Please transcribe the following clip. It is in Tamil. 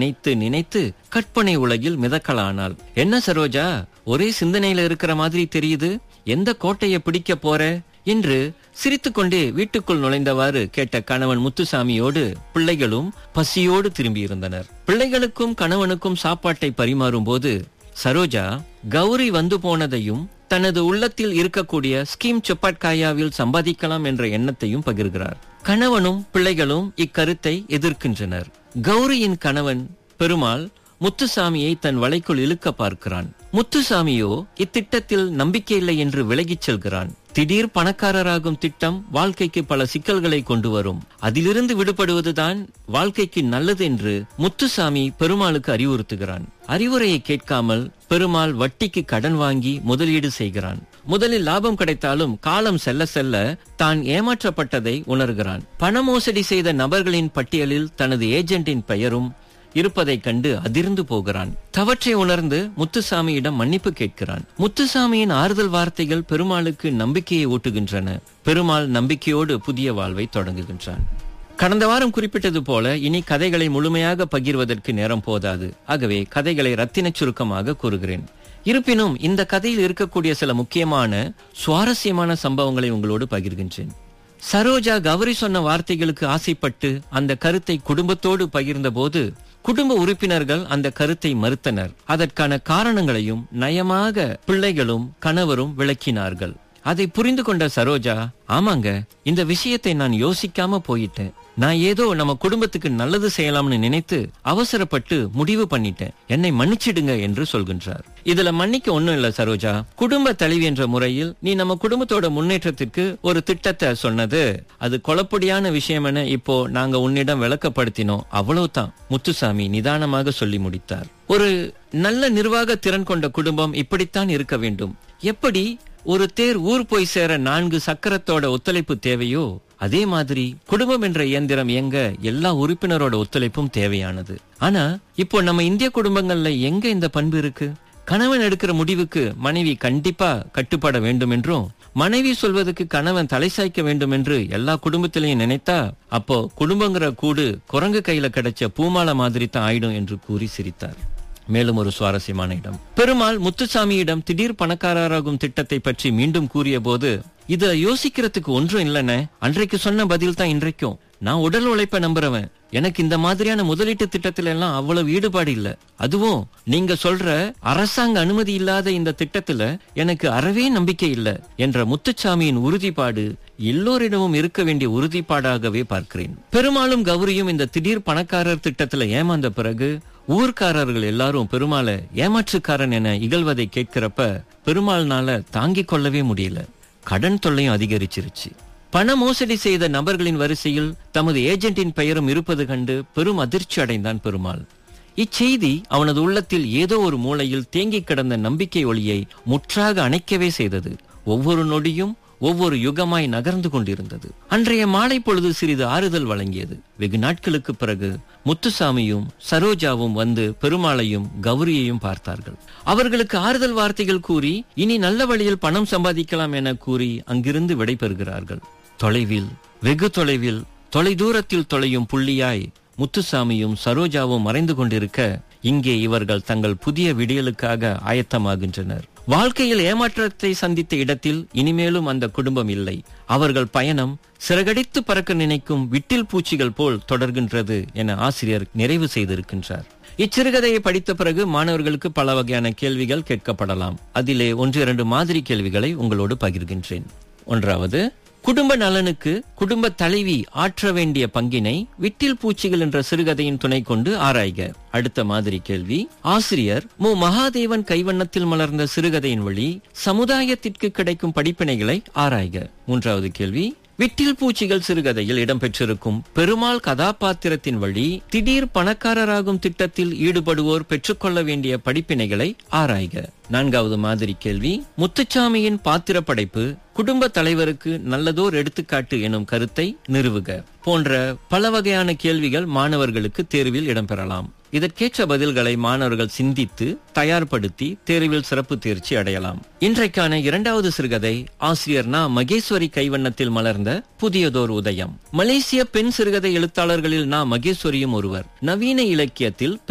நினைத்து நினைத்து கற்பனை உலகில் மிதக்கலானாள் என்ன சரோஜா ஒரே சிந்தனையில இருக்கிற மாதிரி தெரியுது எந்த கோட்டையை பிடிக்க போற என்று சிரித்துக்கொண்டே வீட்டுக்குள் நுழைந்தவாறு கேட்ட கணவன் முத்துசாமியோடு பிள்ளைகளும் பசியோடு திரும்பியிருந்தனர் பிள்ளைகளுக்கும் கணவனுக்கும் சாப்பாட்டை பரிமாறும் போது சரோஜா கௌரி வந்து போனதையும் தனது உள்ளத்தில் இருக்கக்கூடிய ஸ்கீம் சொப்பாட்காயாவில் சம்பாதிக்கலாம் என்ற எண்ணத்தையும் பகிர்கிறார் கணவனும் பிள்ளைகளும் இக்கருத்தை எதிர்க்கின்றனர் கௌரியின் கணவன் பெருமாள் முத்துசாமியை தன் வலைக்குள் இழுக்க பார்க்கிறான் முத்துசாமியோ இத்திட்டத்தில் நம்பிக்கையில்லை என்று விலகிச் செல்கிறான் திடீர் பணக்காரராகும் திட்டம் வாழ்க்கைக்கு பல சிக்கல்களை கொண்டு வரும் அதிலிருந்து விடுபடுவதுதான் வாழ்க்கைக்கு நல்லது என்று முத்துசாமி பெருமாளுக்கு அறிவுறுத்துகிறான் அறிவுரையை கேட்காமல் பெருமாள் வட்டிக்கு கடன் வாங்கி முதலீடு செய்கிறான் முதலில் லாபம் கிடைத்தாலும் காலம் செல்ல செல்ல தான் ஏமாற்றப்பட்டதை உணர்கிறான் பண மோசடி செய்த நபர்களின் பட்டியலில் தனது ஏஜென்ட்டின் பெயரும் இருப்பதைக் கண்டு அதிர்ந்து போகிறான் தவற்றை உணர்ந்து முத்துசாமியிடம் மன்னிப்பு கேட்கிறான் முத்துசாமியின் ஆறுதல் வார்த்தைகள் பெருமாளுக்கு நம்பிக்கையை ஊட்டுகின்றன பெருமாள் நம்பிக்கையோடு புதிய வாழ்வை தொடங்குகின்றான் கடந்த வாரம் குறிப்பிட்டது போல இனி கதைகளை முழுமையாக பகிர்வதற்கு நேரம் போதாது ஆகவே கதைகளை ரத்தின சுருக்கமாக கூறுகிறேன் இருப்பினும் இந்த கதையில் இருக்கக்கூடிய சில முக்கியமான சுவாரஸ்யமான சம்பவங்களை உங்களோடு பகிர்கின்றேன் சரோஜா கௌரி சொன்ன வார்த்தைகளுக்கு ஆசைப்பட்டு அந்த கருத்தை குடும்பத்தோடு பகிர்ந்தபோது குடும்ப உறுப்பினர்கள் அந்த கருத்தை மறுத்தனர் அதற்கான காரணங்களையும் நயமாக பிள்ளைகளும் கணவரும் விளக்கினார்கள் அதை புரிந்து கொண்ட சரோஜா ஆமாங்க இந்த விஷயத்தை நான் யோசிக்காம போயிட்டேன் நான் ஏதோ நம்ம குடும்பத்துக்கு நல்லது செய்யலாம்னு நினைத்து அவசரப்பட்டு முடிவு பண்ணிட்டேன் என்னை மன்னிச்சிடுங்க என்று சொல்கின்றார் இதுல மன்னிக்க ஒண்ணும் இல்ல சரோஜா குடும்ப தலைவி என்ற முறையில் நீ நம்ம குடும்பத்தோட முன்னேற்றத்திற்கு ஒரு திட்டத்தை சொன்னது அது கொலப்படியான விஷயம் என இப்போ நாங்க உன்னிடம் விளக்கப்படுத்தினோம் அவ்வளவுதான் முத்துசாமி நிதானமாக சொல்லி முடித்தார் ஒரு நல்ல நிர்வாக திறன் கொண்ட குடும்பம் இப்படித்தான் இருக்க வேண்டும் எப்படி ஒரு தேர் ஊர் போய் சேர நான்கு சக்கரத்தோட ஒத்துழைப்பு தேவையோ அதே மாதிரி குடும்பம் என்ற இயந்திரம் இயங்க எல்லா உறுப்பினரோட ஒத்துழைப்பும் தேவையானது ஆனா இப்போ நம்ம இந்திய குடும்பங்கள்ல எங்க இந்த பண்பு இருக்கு கணவன் எடுக்கிற முடிவுக்கு மனைவி கண்டிப்பா கட்டுப்பட வேண்டும் என்றும் மனைவி சொல்வதற்கு கணவன் தலை சாய்க்க வேண்டும் என்று எல்லா குடும்பத்திலையும் நினைத்தா அப்போ குடும்பங்கிற கூடு குரங்கு கையில கிடைச்ச பூமாலை மாதிரி தான் ஆயிடும் என்று கூறி சிரித்தார் மேலும் ஒரு சுவாரஸ்யமான இடம் பெருமாள் முத்துசாமியிடம் திடீர் பணக்காரராகும் திட்டத்தை பற்றி மீண்டும் கூறிய போது இத யோசிக்கிறதுக்கு ஒன்றும் இல்லைன்னு அன்றைக்கு சொன்ன பதில் தான் இன்றைக்கும் நான் உடல் உழைப்ப நம்புறவன் எனக்கு இந்த மாதிரியான முதலீட்டு திட்டத்துல எல்லாம் அவ்வளவு ஈடுபாடு இல்ல அதுவும் நீங்க சொல்ற அரசாங்க அனுமதி இல்லாத இந்த திட்டத்துல எனக்கு அறவே நம்பிக்கை இல்ல என்ற முத்துச்சாமியின் உறுதிப்பாடு எல்லோரிடமும் இருக்க வேண்டிய உறுதிப்பாடாகவே பார்க்கிறேன் பெருமாளும் கௌரியும் இந்த திடீர் பணக்காரர் திட்டத்துல ஏமாந்த பிறகு ஊர்க்காரர்கள் எல்லாரும் பெருமாளை ஏமாற்றுக்காரன் என இகழ்வதை கேட்கிறப்ப பெருமாள்னால தாங்கிக் கொள்ளவே முடியல கடன் தொல்லையும் அதிகரிச்சிருச்சு பண மோசடி செய்த நபர்களின் வரிசையில் தமது ஏஜென்ட்டின் பெயரும் இருப்பது கண்டு பெரும் அதிர்ச்சி அடைந்தான் பெருமாள் இச்செய்தி அவனது உள்ளத்தில் ஏதோ ஒரு மூலையில் தேங்கிக் கிடந்த நம்பிக்கை ஒளியை முற்றாக அணைக்கவே செய்தது ஒவ்வொரு நொடியும் ஒவ்வொரு யுகமாய் நகர்ந்து கொண்டிருந்தது அன்றைய மாலை பொழுது சிறிது ஆறுதல் வழங்கியது வெகு நாட்களுக்கு பிறகு முத்துசாமியும் சரோஜாவும் வந்து பெருமாளையும் கௌரியையும் பார்த்தார்கள் அவர்களுக்கு ஆறுதல் வார்த்தைகள் கூறி இனி நல்ல வழியில் பணம் சம்பாதிக்கலாம் என கூறி அங்கிருந்து விடைபெறுகிறார்கள் தொலைவில் வெகு தொலைவில் தொலை தூரத்தில் தொலையும் புள்ளியாய் முத்துசாமியும் சரோஜாவும் மறைந்து கொண்டிருக்க இங்கே இவர்கள் தங்கள் புதிய விடியலுக்காக ஆயத்தமாகின்றனர் வாழ்க்கையில் ஏமாற்றத்தை சந்தித்த இடத்தில் இனிமேலும் அந்த குடும்பம் இல்லை அவர்கள் பயணம் சிறகடித்து பறக்க நினைக்கும் விட்டில் பூச்சிகள் போல் தொடர்கின்றது என ஆசிரியர் நிறைவு செய்திருக்கின்றார் இச்சிறுகதையை படித்த பிறகு மாணவர்களுக்கு பல வகையான கேள்விகள் கேட்கப்படலாம் அதிலே ஒன்று இரண்டு மாதிரி கேள்விகளை உங்களோடு பகிர்கின்றேன் ஒன்றாவது குடும்ப நலனுக்கு குடும்ப தலைவி ஆற்ற வேண்டிய பங்கினை விட்டில் பூச்சிகள் என்ற சிறுகதையின் துணை கொண்டு ஆராய்க அடுத்த மாதிரி கேள்வி ஆசிரியர் மு மகாதேவன் கைவண்ணத்தில் மலர்ந்த சிறுகதையின் வழி சமுதாயத்திற்கு கிடைக்கும் படிப்பினைகளை ஆராய்க மூன்றாவது கேள்வி விட்டில் பூச்சிகள் சிறுகதையில் இடம்பெற்றிருக்கும் பெருமாள் கதாபாத்திரத்தின் வழி திடீர் பணக்காரராகும் திட்டத்தில் ஈடுபடுவோர் பெற்றுக்கொள்ள வேண்டிய படிப்பினைகளை ஆராய்க நான்காவது மாதிரி கேள்வி முத்துச்சாமியின் பாத்திர படைப்பு குடும்ப தலைவருக்கு நல்லதோர் எடுத்துக்காட்டு எனும் கருத்தை நிறுவுக போன்ற பல வகையான கேள்விகள் மாணவர்களுக்கு தேர்வில் இடம்பெறலாம் இதற்கேற்ற பதில்களை மாணவர்கள் சிந்தித்து தயார்படுத்தி தேர்வில் சிறப்பு தேர்ச்சி அடையலாம் இன்றைக்கான இரண்டாவது சிறுகதை ஆசிரியர் நா மகேஸ்வரி கைவண்ணத்தில் மலர்ந்த புதியதோர் உதயம் மலேசிய பெண் சிறுகதை எழுத்தாளர்களில் நா மகேஸ்வரியும் ஒருவர் நவீன இலக்கியத்தில்